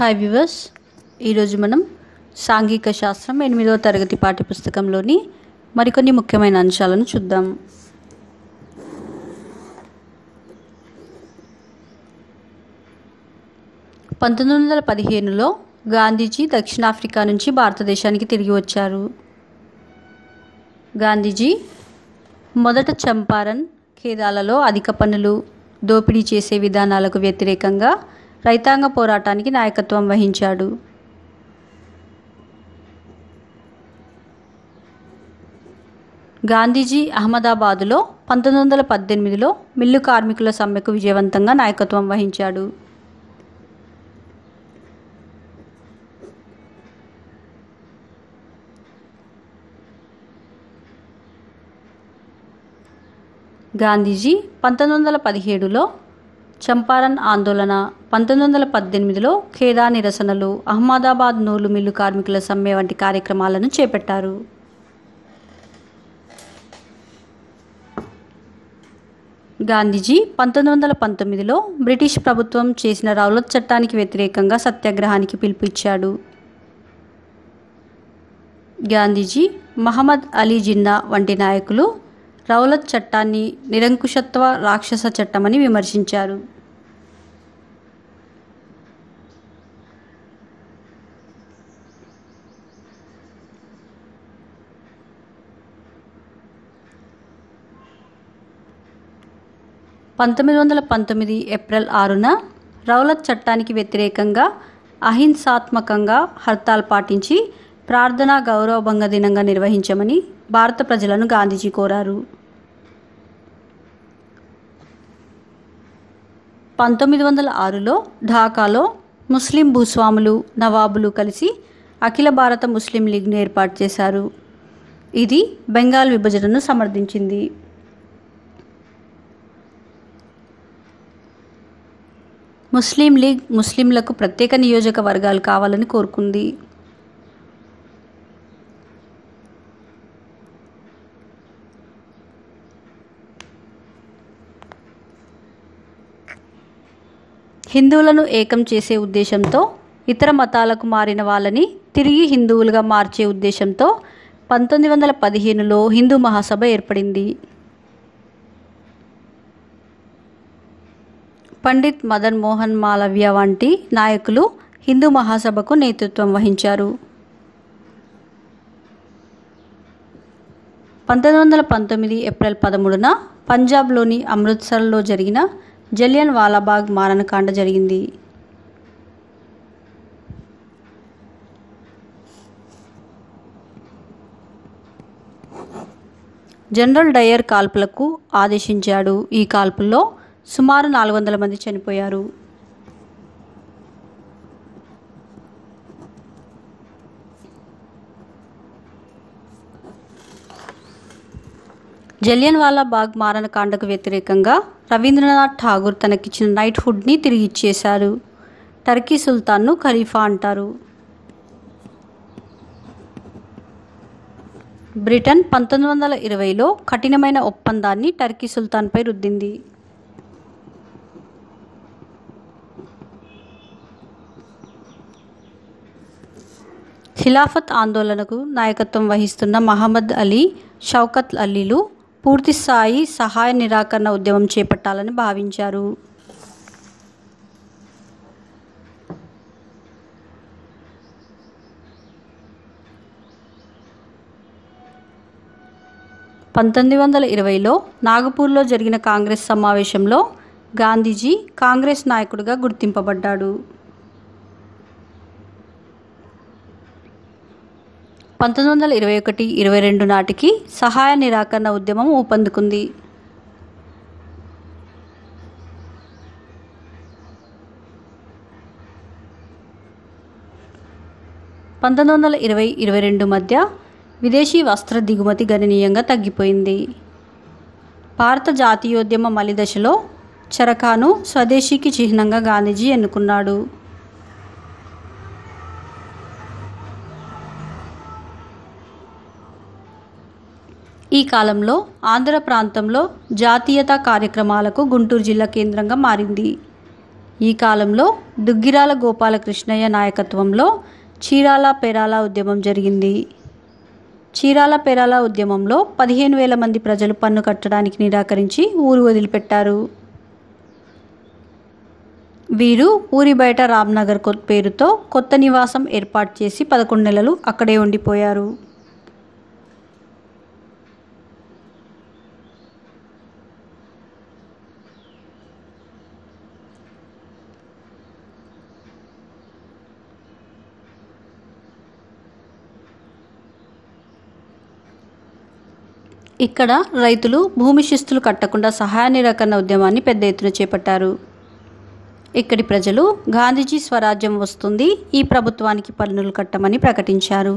Hi viewers ఈరోజు మనం సాంఘిక శాస్త్రం ఎనిమిదవ తరగతి పాఠ్యపుస్తకంలోని మరికొన్ని ముఖ్యమైన అంశాలను చూద్దాం పంతొమ్మిది వందల పదిహేనులో గాంధీజీ దక్షిణాఫ్రికా నుంచి భారతదేశానికి తిరిగి వచ్చారు గాంధీజీ మొదట చంపారన్ ఖేదాలలో అధిక పన్నులు దోపిడీ చేసే విధానాలకు వ్యతిరేకంగా రైతాంగ పోరాటానికి నాయకత్వం వహించాడు గాంధీజీ అహ్మదాబాదులో పంతొమ్మిది వందల పద్దెనిమిదిలో మిల్లు కార్మికుల సమ్మెకు విజయవంతంగా నాయకత్వం వహించాడు గాంధీజీ పంతొమ్మిది వందల పదిహేడులో చంపారన్ ఆందోళన పంతొమ్మిది వందల పద్దెనిమిదిలో ఖేదా నిరసనలు అహ్మదాబాద్ నూలు మిల్లు కార్మికుల సమ్మె వంటి కార్యక్రమాలను చేపట్టారు గాంధీజీ పంతొమ్మిది వందల పంతొమ్మిదిలో బ్రిటిష్ ప్రభుత్వం చేసిన రౌలత్ చట్టానికి వ్యతిరేకంగా సత్యాగ్రహానికి పిలుపునిచ్చాడు గాంధీజీ మహమ్మద్ అలీ జిన్నా వంటి నాయకులు రౌలత్ చట్టాన్ని నిరంకుశత్వ రాక్షస చట్టమని విమర్శించారు పంతొమ్మిది వందల పంతొమ్మిది ఏప్రిల్ ఆరున రౌలత్ చట్టానికి వ్యతిరేకంగా అహింసాత్మకంగా హర్తాల్ పాటించి ప్రార్థనా గౌరవభంగ దినంగా నిర్వహించమని భారత ప్రజలను గాంధీజీ కోరారు పంతొమ్మిది వందల ఆరులో ఢాకాలో ముస్లిం భూస్వాములు నవాబులు కలిసి అఖిల భారత ముస్లిం లీగ్ను ఏర్పాటు చేశారు ఇది బెంగాల్ విభజనను సమర్థించింది ముస్లిం లీగ్ ముస్లింలకు ప్రత్యేక నియోజకవర్గాలు కావాలని కోరుకుంది హిందువులను ఏకం చేసే ఉద్దేశంతో ఇతర మతాలకు మారిన వాళ్ళని తిరిగి హిందువులుగా మార్చే ఉద్దేశంతో పంతొమ్మిది వందల పదిహేనులో హిందూ మహాసభ ఏర్పడింది పండిత్ మదన్ మోహన్ మాలవ్య వంటి నాయకులు హిందూ మహాసభకు నేతృత్వం వహించారు పంతొమ్మిది వందల పంతొమ్మిది ఏప్రిల్ పదమూడున పంజాబ్లోని అమృత్సర్లో జరిగిన జలియన్ వాలాబాగ్ మారణకాండ జరిగింది జనరల్ డయర్ కాల్పులకు ఆదేశించాడు ఈ కాల్పుల్లో సుమారు నాలుగు వందల మంది చనిపోయారు జలియన్ వాలా బాగ్ మారణకాండకు వ్యతిరేకంగా రవీంద్రనాథ్ ఠాగూర్ తనకిచ్చిన నైట్ హుడ్ని తిరిగి ఇచ్చేశారు టర్కీ సుల్తాన్ను ఖలీఫా అంటారు బ్రిటన్ పంతొమ్మిది వందల ఇరవైలో కఠినమైన ఒప్పందాన్ని టర్కీ సుల్తాన్పై రుద్దింది ఖిలాఫత్ ఆందోళనకు నాయకత్వం వహిస్తున్న మహమ్మద్ అలీ షౌకత్ అలీలు పూర్తిస్థాయి సహాయ నిరాకరణ ఉద్యమం చేపట్టాలని భావించారు పంతొమ్మిది వందల ఇరవైలో నాగపూర్లో జరిగిన కాంగ్రెస్ సమావేశంలో గాంధీజీ కాంగ్రెస్ నాయకుడిగా గుర్తింపబడ్డాడు పంతొమ్మిది వందల ఇరవై ఒకటి ఇరవై రెండు నాటికి సహాయ నిరాకరణ ఉద్యమం ఊపందుకుంది పంతొమ్మిది వందల ఇరవై ఇరవై రెండు మధ్య విదేశీ వస్త్ర దిగుమతి గణనీయంగా తగ్గిపోయింది భారత జాతీయోద్యమ మలిదశలో చరకాను స్వదేశీకి చిహ్నంగా గాంధీజీ ఎన్నుకున్నాడు ఈ కాలంలో ఆంధ్ర ప్రాంతంలో జాతీయత కార్యక్రమాలకు గుంటూరు జిల్లా కేంద్రంగా మారింది ఈ కాలంలో దుగ్గిరాల గోపాలకృష్ణయ్య నాయకత్వంలో చీరాల పెరాల ఉద్యమం జరిగింది చీరాల పెరాల ఉద్యమంలో పదిహేను వేల మంది ప్రజలు పన్ను కట్టడానికి నిరాకరించి ఊరు వదిలిపెట్టారు వీరు ఊరి బయట రామ్నగర్ కొ- పేరుతో కొత్త నివాసం ఏర్పాటు చేసి పదకొండు నెలలు అక్కడే ఉండిపోయారు ఇక్కడ రైతులు భూమి శిస్తులు కట్టకుండా సహాయ నిరాకరణ ఉద్యమాన్ని పెద్ద ఎత్తున చేపట్టారు ఇక్కడి ప్రజలు గాంధీజీ స్వరాజ్యం వస్తుంది ఈ ప్రభుత్వానికి పన్నులు కట్టమని ప్రకటించారు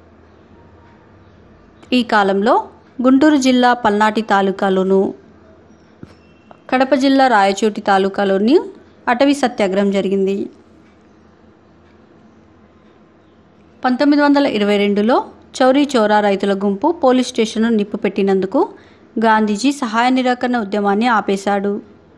ఈ కాలంలో గుంటూరు జిల్లా పల్నాటి తాలూకాలోను కడప జిల్లా రాయచోటి తాలూకాలోని అటవీ సత్యాగ్రహం జరిగింది పంతొమ్మిది వందల ఇరవై రెండులో చౌరీ చౌరా రైతుల గుంపు పోలీస్ స్టేషన్ను నిప్పు పెట్టినందుకు గాంధీజీ సహాయ నిరాకరణ ఉద్యమాన్ని ఆపేశాడు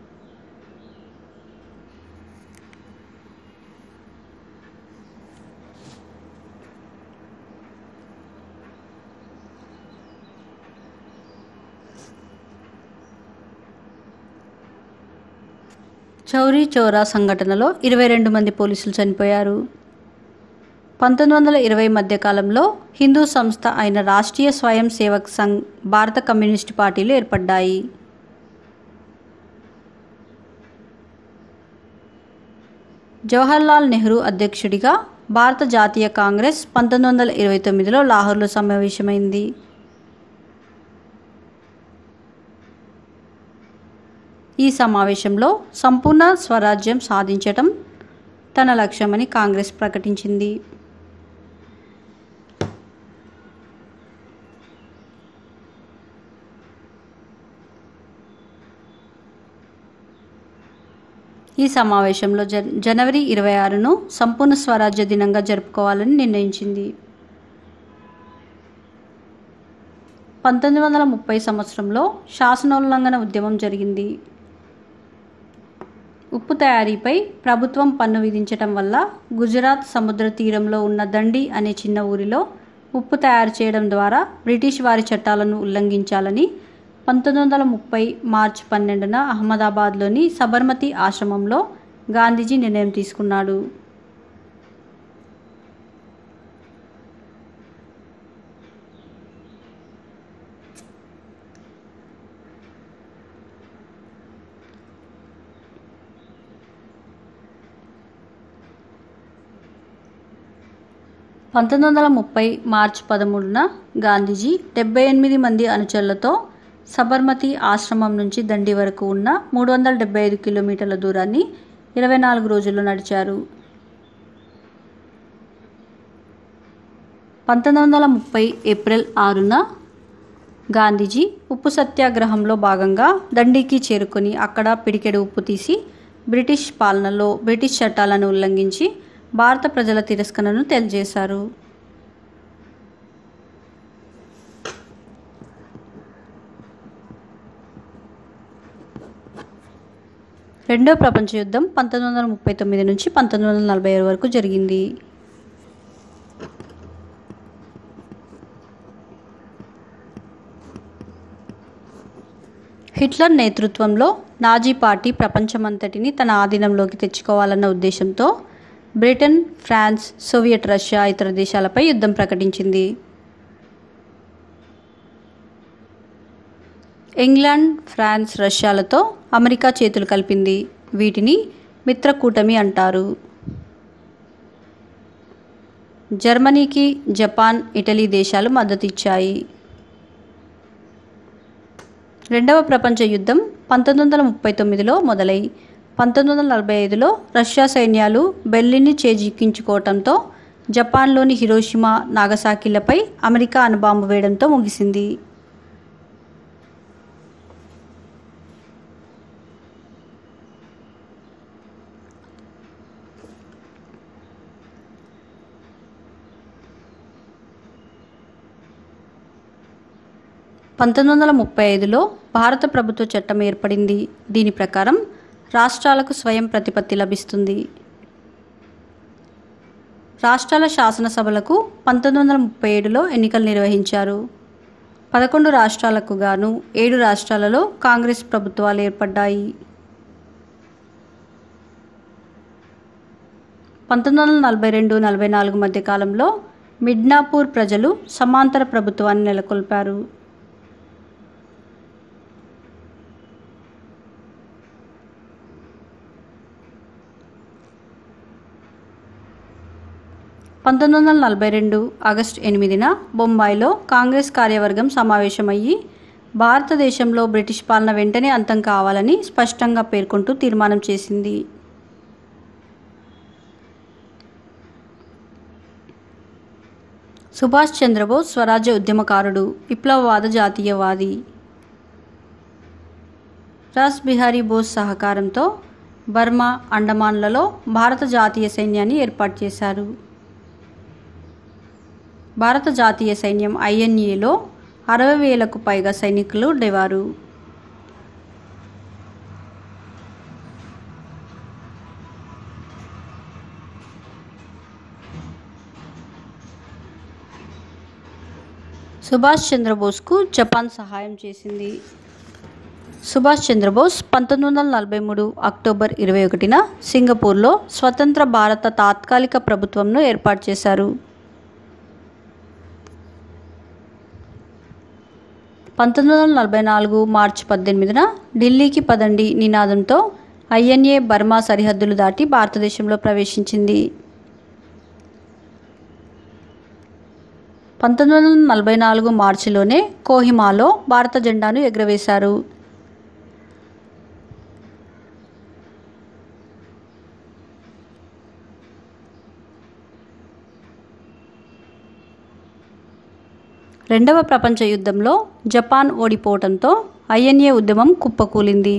చౌరీ చౌరా సంఘటనలో ఇరవై రెండు మంది పోలీసులు చనిపోయారు పంతొమ్మిది వందల ఇరవై మధ్య కాలంలో హిందూ సంస్థ అయిన రాష్ట్రీయ స్వయం సేవక్ సంఘ్ భారత కమ్యూనిస్టు పార్టీలు ఏర్పడ్డాయి జవహర్లాల్ నెహ్రూ అధ్యక్షుడిగా భారత జాతీయ కాంగ్రెస్ పంతొమ్మిది వందల ఇరవై తొమ్మిదిలో లాహోర్లో సమావేశమైంది ఈ సమావేశంలో సంపూర్ణ స్వరాజ్యం సాధించటం తన లక్ష్యమని కాంగ్రెస్ ప్రకటించింది ఈ సమావేశంలో జన్ జనవరి ఇరవై ఆరును సంపూర్ణ స్వరాజ్య దినంగా జరుపుకోవాలని నిర్ణయించింది పంతొమ్మిది వందల ముప్పై సంవత్సరంలో శాసనోల్లంఘన ఉద్యమం జరిగింది ఉప్పు తయారీపై ప్రభుత్వం పన్ను విధించటం వల్ల గుజరాత్ సముద్ర తీరంలో ఉన్న దండి అనే చిన్న ఊరిలో ఉప్పు తయారు చేయడం ద్వారా బ్రిటిష్ వారి చట్టాలను ఉల్లంఘించాలని పంతొమ్మిది వందల ముప్పై మార్చి పన్నెండున అహ్మదాబాద్లోని సబర్మతి ఆశ్రమంలో గాంధీజీ నిర్ణయం తీసుకున్నాడు పంతొమ్మిది వందల ముప్పై మార్చి పదమూడున గాంధీజీ డెబ్బై ఎనిమిది మంది అనుచరులతో సబర్మతి ఆశ్రమం నుంచి దండి వరకు ఉన్న మూడు వందల డెబ్బై ఐదు కిలోమీటర్ల దూరాన్ని ఇరవై నాలుగు రోజుల్లో నడిచారు పంతొమ్మిది వందల ముప్పై ఏప్రిల్ ఆరున గాంధీజీ ఉప్పు సత్యాగ్రహంలో భాగంగా దండికి చేరుకొని అక్కడ పిడికెడు ఉప్పు తీసి బ్రిటిష్ పాలనలో బ్రిటిష్ చట్టాలను ఉల్లంఘించి భారత ప్రజల తిరస్కరణను తెలియజేశారు రెండో ప్రపంచ యుద్ధం పంతొమ్మిది వందల ముప్పై తొమ్మిది నుంచి పంతొమ్మిది వందల నలభై ఏడు వరకు జరిగింది హిట్లర్ నేతృత్వంలో నాజీ పార్టీ ప్రపంచమంతటిని తన ఆధీనంలోకి తెచ్చుకోవాలన్న ఉద్దేశంతో బ్రిటన్ ఫ్రాన్స్ సోవియట్ రష్యా ఇతర దేశాలపై యుద్ధం ప్రకటించింది ఇంగ్లాండ్ ఫ్రాన్స్ రష్యాలతో అమెరికా చేతులు కలిపింది వీటిని మిత్రకూటమి అంటారు జర్మనీకి జపాన్ ఇటలీ దేశాలు మద్దతు ఇచ్చాయి రెండవ ప్రపంచ యుద్ధం పంతొమ్మిది వందల ముప్పై తొమ్మిదిలో మొదలై పంతొమ్మిది వందల నలభై ఐదులో రష్యా సైన్యాలు బెర్లిన్ని చేజిక్కించుకోవటంతో జపాన్లోని హిరోషిమా నాగసాకిలపై అమెరికా అణుబాంబు వేయడంతో ముగిసింది పంతొమ్మిది వందల ముప్పై ఐదులో భారత ప్రభుత్వ చట్టం ఏర్పడింది దీని ప్రకారం రాష్ట్రాలకు స్వయం ప్రతిపత్తి లభిస్తుంది రాష్ట్రాల శాసనసభలకు పంతొమ్మిది వందల ముప్పై ఏడులో ఎన్నికలు నిర్వహించారు పదకొండు రాష్ట్రాలకు గాను ఏడు రాష్ట్రాలలో కాంగ్రెస్ ప్రభుత్వాలు ఏర్పడ్డాయి పంతొమ్మిది వందల నలభై రెండు నలభై నాలుగు మధ్య కాలంలో మిడ్నాపూర్ ప్రజలు సమాంతర ప్రభుత్వాన్ని నెలకొల్పారు పంతొమ్మిది వందల నలభై రెండు ఆగస్టు ఎనిమిదిన బొంబాయిలో కాంగ్రెస్ కార్యవర్గం సమావేశమయ్యి భారతదేశంలో బ్రిటిష్ పాలన వెంటనే అంతం కావాలని స్పష్టంగా పేర్కొంటూ తీర్మానం చేసింది సుభాష్ చంద్రబోస్ స్వరాజ్య ఉద్యమకారుడు విప్లవవాద జాతీయవాది రాస్ బిహారీ బోస్ సహకారంతో బర్మా అండమాన్లలో భారత జాతీయ సైన్యాన్ని ఏర్పాటు చేశారు భారత జాతీయ సైన్యం ఐఎన్ఏలో అరవై వేలకు పైగా సైనికులు ఉండేవారు సుభాష్ చంద్రబోస్కు జపాన్ సహాయం చేసింది సుభాష్ చంద్రబోస్ పంతొమ్మిది వందల నలభై మూడు అక్టోబర్ ఇరవై ఒకటిన సింగపూర్లో స్వతంత్ర భారత తాత్కాలిక ప్రభుత్వంను ఏర్పాటు చేశారు పంతొమ్మిది వందల నలభై నాలుగు మార్చి పద్దెనిమిదిన ఢిల్లీకి పదండి నినాదంతో ఐఎన్ఏ బర్మా సరిహద్దులు దాటి భారతదేశంలో ప్రవేశించింది పంతొమ్మిది వందల నలభై నాలుగు మార్చిలోనే కోహిమాలో భారత జెండాను ఎగురవేశారు రెండవ ప్రపంచ యుద్ధంలో జపాన్ ఓడిపోవడంతో ఐఎన్ఏ ఉద్యమం కుప్పకూలింది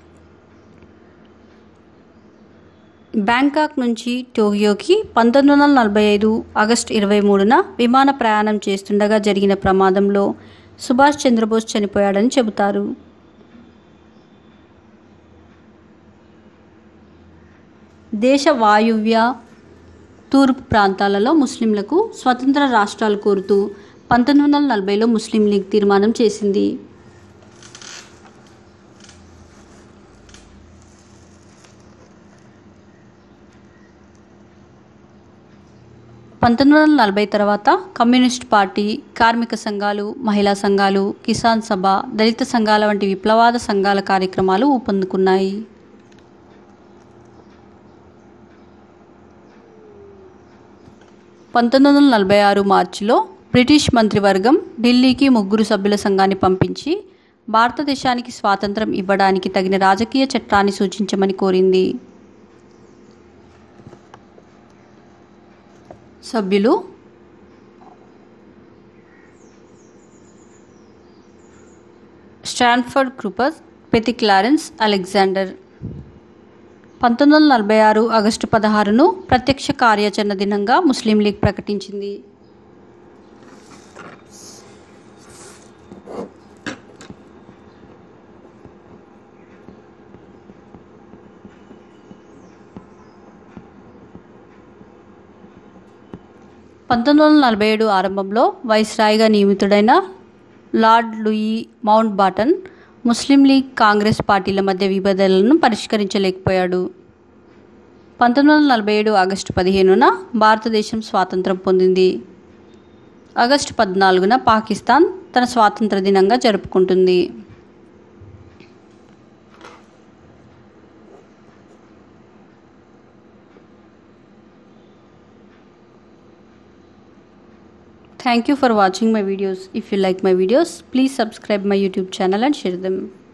బ్యాంకాక్ నుంచి టోక్యోకి పంతొమ్మిది వందల నలభై ఐదు ఆగస్టు ఇరవై మూడున విమాన ప్రయాణం చేస్తుండగా జరిగిన ప్రమాదంలో సుభాష్ చంద్రబోస్ చనిపోయాడని చెబుతారు దేశ వాయువ్య తూర్పు ప్రాంతాలలో ముస్లింలకు స్వతంత్ర రాష్ట్రాలు కోరుతూ పంతొమ్మిది వందల నలభైలో ముస్లిం లీగ్ తీర్మానం చేసింది పంతొమ్మిది వందల నలభై తర్వాత కమ్యూనిస్ట్ పార్టీ కార్మిక సంఘాలు మహిళా సంఘాలు కిసాన్ సభ దళిత సంఘాల వంటి విప్లవాద సంఘాల కార్యక్రమాలు ఊపందుకున్నాయి పంతొమ్మిది వందల నలభై ఆరు మార్చిలో బ్రిటిష్ మంత్రివర్గం ఢిల్లీకి ముగ్గురు సభ్యుల సంఘాన్ని పంపించి భారతదేశానికి స్వాతంత్రం ఇవ్వడానికి తగిన రాజకీయ చట్టాన్ని సూచించమని కోరింది సభ్యులు స్టాన్ఫర్డ్ క్రూపర్ పెతి క్లారెన్స్ అలెగ్జాండర్ పంతొమ్మిది వందల నలభై ఆరు ఆగస్టు పదహారును ప్రత్యక్ష కార్యాచరణ దినంగా ముస్లిం లీగ్ ప్రకటించింది పంతొమ్మిది వందల నలభై ఏడు ఆరంభంలో వైస్రాయ్గా నియమితుడైన Lord Louis Mountbatten Muslim League Congress పార్టీల మధ్య విభేదాలను పరిష్కరించలేకపోయాడు పంతొమ్మిది వందల నలభై ఏడు ఆగస్టు పదిహేనున భారతదేశం స్వాతంత్రం పొందింది ఆగస్టు పద్నాలుగున పాకిస్తాన్ తన స్వాతంత్ర దినంగా జరుపుకుంటుంది Thank you for watching my videos. If you like my videos, please subscribe my YouTube channel and share them.